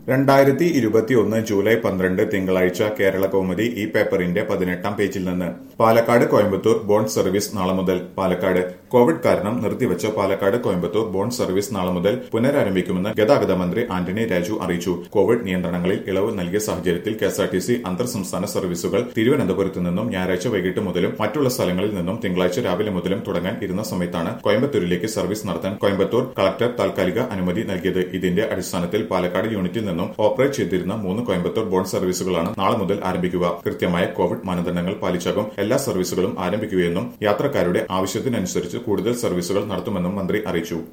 രണ്ടായിരത്തി ഇരുപത്തിയൊന്ന് ജൂലൈ പന്ത്രണ്ട് തിങ്കളാഴ്ച കേരള കൗമുദി ഈ പേപ്പറിന്റെ പതിനെട്ടാം പേജിൽ നിന്ന് പാലക്കാട് കോയമ്പത്തൂർ ബോണ്ട് സർവീസ് നാളെ മുതൽ പാലക്കാട് കോവിഡ് കാരണം നിർത്തിവച്ച പാലക്കാട് കോയമ്പത്തൂർ ബോണ്ട് സർവീസ് നാളെ മുതൽ പുനരാരംഭിക്കുമെന്ന് ഗതാഗത മന്ത്രി ആന്റണി രാജു അറിയിച്ചു കോവിഡ് നിയന്ത്രണങ്ങളിൽ ഇളവ് നൽകിയ സാഹചര്യത്തിൽ കെഎസ്ആർടിസി അന്തർ സംസ്ഥാന സർവീസുകൾ തിരുവനന്തപുരത്ത് നിന്നും ഞായറാഴ്ച വൈകിട്ട് മുതലും മറ്റുള്ള സ്ഥലങ്ങളിൽ നിന്നും തിങ്കളാഴ്ച രാവിലെ മുതലും തുടങ്ങാൻ ഇരുന്ന സമയത്താണ് കോയമ്പത്തൂരിലേക്ക് സർവീസ് നടത്താൻ കോയമ്പത്തൂർ കളക്ടർ താൽക്കാലിക അനുമതി നൽകിയത് ഇതിന്റെ അടിസ്ഥാനത്തിൽ പാലക്കാട് യൂണിറ്റിൽ നിന്നും ഓപ്പറേറ്റ് ചെയ്തിരുന്ന മൂന്ന് കോയമ്പത്തൂർ ബോണ്ട് സർവീസുകളാണ് നാളെ മുതൽ ആരംഭിക്കുക കൃത്യമായ കോവിഡ് മാനദണ്ഡങ്ങൾ പാലിച്ചാകും എല്ലാ സർവീസുകളും ആരംഭിക്കുകയെന്നും യാത്രക്കാരുടെ ആവശ്യത്തിനനുസരിച്ച് കൂടുതൽ സർവീസുകൾ നടത്തുമെന്നും മന്ത്രി അറിയിച്ചു